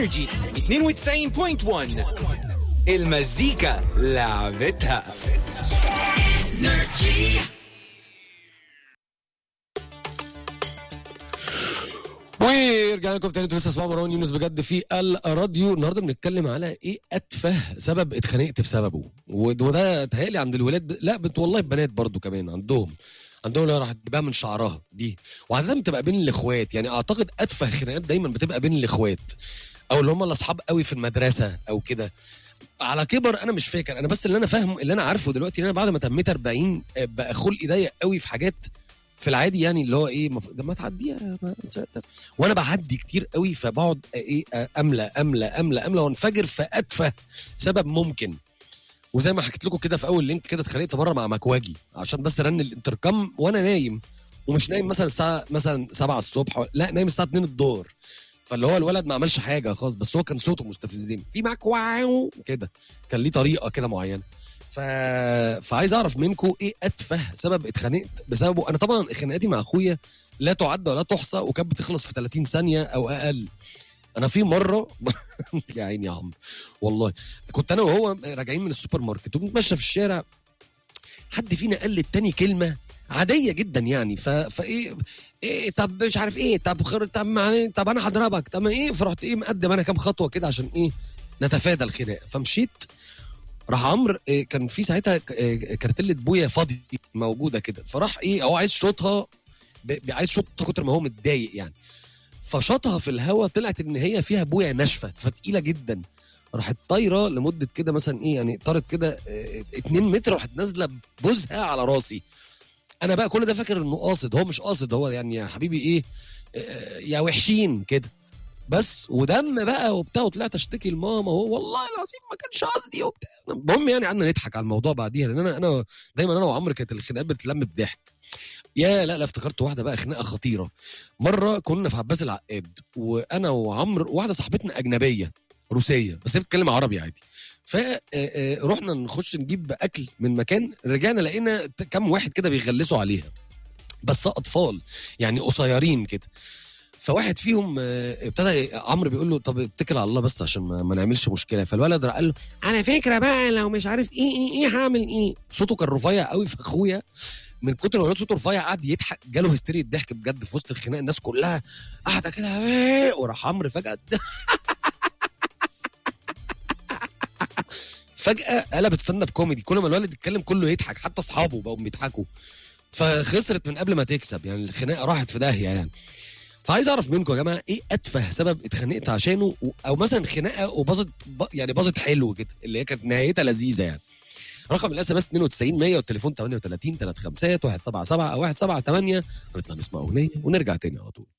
انرجي 92.1 المزيكا لعبتها ورجعنا لكم تاني انتوا لسه اسمعوا مروان يونس بجد في الراديو النهارده بنتكلم على ايه اتفه سبب اتخانقت بسببه ود- وده تهيألي عند الولاد لا بت والله البنات برضو كمان عندهم عندهم اللي راح تجيبها من شعرها دي وعاده بتبقى بين الاخوات يعني اعتقد اتفه خناقات دايما بتبقى بين الاخوات او اللي هم الاصحاب قوي في المدرسه او كده على كبر انا مش فاكر انا بس اللي انا فاهمه اللي انا عارفه دلوقتي ان انا بعد ما تميت 40 آه، بقى خلقي ضيق قوي في حاجات في العادي يعني اللي هو ايه مف... ده ما تعديها ما... وانا بعدي كتير قوي فبقعد ايه املى املى املى املى وانفجر في اتفه سبب ممكن وزي ما حكيت لكم كده في اول لينك كده اتخانقت بره مع مكواجي عشان بس رن الانتركم وانا نايم ومش نايم مثلا الساعه مثلا 7 الصبح و- لا نايم الساعه 2 الظهر فاللي هو الولد ما عملش حاجه خالص بس هو كان صوته مستفزني في معاك واو كده كان ليه طريقه كده معينه ف... فعايز اعرف منكم ايه اتفه سبب اتخانقت بسببه انا طبعا خناقاتي مع اخويا لا تعد ولا تحصى وكانت بتخلص في 30 ثانيه او اقل انا في مره يا عيني يا عم والله كنت انا وهو راجعين من السوبر ماركت وبنتمشى في الشارع حد فينا قال للتاني كلمه عاديه جدا يعني ف... فايه ايه طب مش عارف ايه طب خير طب ما طب انا هضربك طب ما ايه فرحت ايه مقدم انا كام خطوه كده عشان ايه نتفادى الخناقه فمشيت راح عمرو إيه كان في ساعتها ك- إيه كارتيلة بويا فاضي موجوده كده فراح ايه هو عايز شوطها ب- ب- عايز شوطها كتر ما هو متضايق يعني فشاطها في الهواء طلعت ان هي فيها بويا ناشفه فتقيله جدا راحت طايره لمده كده مثلا ايه يعني طارت كده 2 متر راحت نازله بوزها على راسي انا بقى كل ده فاكر انه قاصد هو مش قاصد هو يعني يا حبيبي ايه آه، يا وحشين كده بس ودم بقى وبتاع وطلعت اشتكي لماما هو والله العظيم ما كانش قصدي وبتاع المهم يعني قعدنا نضحك على الموضوع بعديها لان انا انا دايما انا وعمرو كانت الخناقات بتتلم بضحك يا لا لا افتكرت واحده بقى خناقه خطيره مره كنا في عباس العقاد وانا وعمرو واحده صاحبتنا اجنبيه روسيه بس هي بتتكلم عربي عادي فرحنا نخش نجيب اكل من مكان رجعنا لقينا ت- كام واحد كده بيغلسوا عليها بس اطفال يعني قصيرين كده فواحد فيهم آه، ابتدى عمرو بيقول له طب اتكل على الله بس عشان ما, ما نعملش مشكله فالولد راح قال له على فكره بقى لو مش عارف ايه ايه ايه هعمل ايه صوته كان رفيع قوي في اخويا من كتر ما الولد صوته رفيع قعد يضحك جاله هستيريا ضحك بجد في وسط الخناقه الناس كلها قاعده كده إيه، وراح عمرو فجاه فجاه قلبت ستاند اب كوميدي كل ما الولد يتكلم كله يضحك حتى اصحابه بقوا بيضحكوا فخسرت من قبل ما تكسب يعني الخناقه راحت في داهيه يعني فعايز اعرف منكم يا جماعه ايه اتفه سبب اتخانقت عشانه و- او مثلا خناقه وباظت ب- يعني باظت حلو كده اللي هي كانت نهايتها لذيذه يعني رقم الاس ام اس 92 100 والتليفون 38 35 177 او 178 هنطلع نسمع اغنيه ونرجع تاني على طول